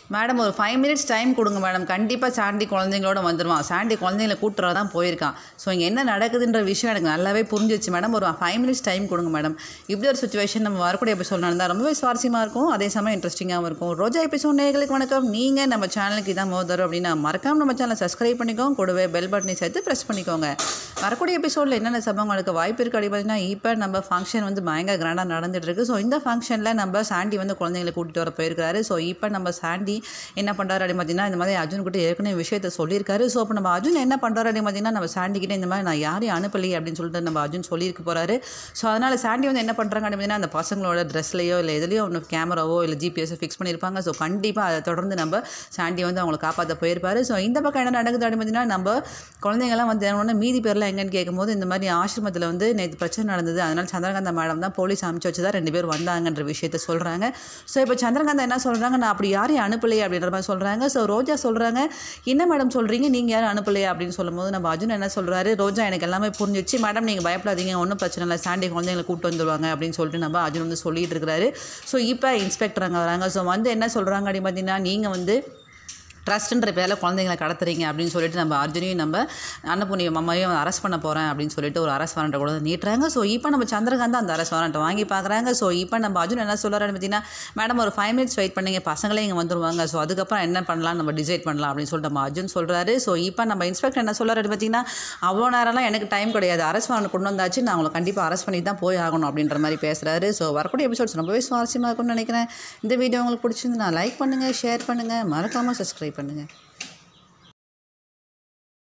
madam ஒரு five minutes time கொடுங்க madam கண்டிப்பாக சாண்டி குழந்தைங்களோட வந்துடுவான் சாண்டி குழந்தைங்கள கூட்டுறா தான் போயிருக்கான் ஸோ இங்கே என்ன நடக்குதுன்ற விஷயம் எனக்கு நல்லாவே புரிஞ்சிச்சு மேடம் ஒரு ஃபைவ் மினிட்ஸ் டைம் கொடுங்க மேடம் இப்படி ஒரு சுச்சுவேஷன் நம்ம வரக்கூடிய எபிசோட் நடந்தால் ரொம்பவே சுவாரஸ்யமாக இருக்கும் அதே சமயம் இன்ட்ரெஸ்டிங்காகவும் இருக்கும் ரோஜா எபிசோட் நேர்களுக்கு வணக்கம் நீங்கள் நம்ம சேனலுக்கு இதான் மோதரும் அப்படின்னா மறக்காம நம்ம சேனலை சப்ஸ்கிரைப் பண்ணிக்கோங்க கூடவே பெல் பட்டனை சேர்த்து ப்ரெஸ் பண்ணிக்கோங்க வரக்கூடிய எபிசோடில் என்னென்ன சம்பவங்களுக்கு வாய்ப்பு இருக்குது அப்படி பார்த்தீங்கன்னா இப்போ நம்ம ஃபங்க்ஷன் வந்து பயங்கர கிராண்டாக நடந்துட்டு இருக்கு ஸோ இந்த ஃபங்க்ஷனில் நம்ம சாண்டி வந்து குழந்தைங்களை கூட்டிகிட்டு வர போயிருக்காரு ஸோ இப்போ நம்ம சாண்டி என்ன பண்ணுறாரு அப்படின்னு பார்த்தீங்கன்னா இந்த மாதிரி அர்ஜுன் கிட்ட ஏற்கனவே விஷயத்த சொல்லியிருக்காரு ஸோ இப்போ நம்ம அர்ஜுன் என்ன பண்ணுறாரு அப்படின்னு பார்த்தீங்கன்னா நம்ம சாண்டி கிட்ட இந்த மாதிரி நான் யாரையும் அனுப்பலையே அப்படின்னு சொல்லிட்டு நம்ம அர்ஜுன் சொல்லியிருக்க போகிறாரு ஸோ அதனால் சாண்டி வந்து என்ன பண்ணுறாங்க அப்படின்னு பார்த்தீங்கன்னா அந்த பசங்களோட ட்ரெஸ்லையோ இல்லை எதுலையோ ஒன்று கேமராவோ இல்லை ஜிபிஎஸோ ஃபிக்ஸ் பண்ணியிருப்பாங்க ஸோ கண்டிப்பாக அதை தொடர்ந்து நம்ம சாண்டி வந்து அவங்களை காப்பாற்ற போயிருப்பாரு ஸோ இந்த பக்கம் என்ன நடக்குது அப்படின்னு பார்த்தீங்கன்னா நம்ம குழந்தைங்கள்லாம் வந்து என்ன மீதி பேர்லாம் எங்கன்னு கேட்கும்போது இந்த மாதிரி ஆசிரமத்தில் வந்து நேற்று பிரச்சனை நடந்தது அதனால் சந்திரகாந்தா மேடம் தான் போலீஸ் அனுப்பிச்சு வச்சு தான் ரெண்டு பேர் வந்தாங்கன்ற விஷயத்த சொல்கிறாங்க ஸோ இப்போ சந்திரகாந்தா என்ன சொல்கிறாங்க நான் அப்படி யாரையும் அனுப்பலையே அப்படின்ற மாதிரி சொல்கிறாங்க ஸோ ரோஜா சொல்கிறாங்க என்ன மேடம் சொல்கிறீங்க நீங்கள் யாரும் அனுப்பலையா அப்படின்னு சொல்லும்போது நம்ம அர்ஜுன் என்ன சொல்கிறாரு ரோஜா எனக்கு எல்லாமே புரிஞ்சிச்சு மேடம் நீங்கள் பயப்படாதீங்க ஒன்றும் பிரச்சனை இல்லை சாண்டி குழந்தைங்களை கூப்பிட்டு வந்துடுவாங்க அப்படின்னு சொல்லிட்டு நம்ம அர்ஜுன் வந்து சொல்லிட்டு இருக்கிறாரு ஸோ இப்போ இன்ஸ்பெக்டர் அங்கே வராங்க ஸோ வந்து என்ன சொல்கிறாங்க அப்படின்னு பார்த்தீங்கன்னா நீங்கள் வந்து ட்ரஸ்ட்டுன்ற பேரில் குழந்தைங்களை கடத்துறீங்க அப்படின்னு சொல்லிட்டு நம்ம அர்ஜுனையும் நம்ம அன்னபூர்ணியும் அம்மாவையும் அரெஸ்ட் பண்ண போகிறேன் அப்படின்னு சொல்லிட்டு ஒரு அரெஸ்ட் வாரண்ட்டை கூட நீட்டுறாங்க ஸோ இப்போ நம்ம சந்திரகாந்த் அந்த அரெஸ்ட் வாரண்ட்டை வாங்கி பார்க்குறாங்க ஸோ இப்போ நம்ம அர்ஜுன் என்ன சொல்கிறாருன்னு பார்த்தீங்கன்னா மேடம் ஒரு ஃபைவ் மினிட்ஸ் வெயிட் பண்ணுங்க பசங்களே இங்கே வந்துருவாங்க ஸோ அதுக்கப்புறம் என்ன பண்ணலாம் நம்ம டிசைட் பண்ணலாம் அப்படின்னு சொல்லிட்டு நம்ம அர்ஜுன் சொல்கிறாரு ஸோ இப்போ நம்ம இன்ஸ்பெக்டர் என்ன சொல்கிறாரு பார்த்தீங்கன்னா அவ்வளோ நேரம்லாம் எனக்கு டைம் கிடையாது அரெஸ்ட் வாரண்ட் கொண்டு வந்தாச்சு நான் அவங்களை கண்டிப்பாக அரெஸ்ட் பண்ணி தான் போய் ஆகணும் அப்படின்ற மாதிரி பேசுகிறாரு ஸோ வரக்கூடிய எபிசோட்ஸ் ரொம்பவே சுவாரஸ்யமாக இருக்கும்னு நினைக்கிறேன் இந்த வீடியோ உங்களுக்கு பிடிச்சிருந்து நான் லைக் பண்ணுங்கள் ஷேர் பண்ணுங்கள் மறக்காமல் சப்ஸ்கிரைப் பண்ணுங்கள்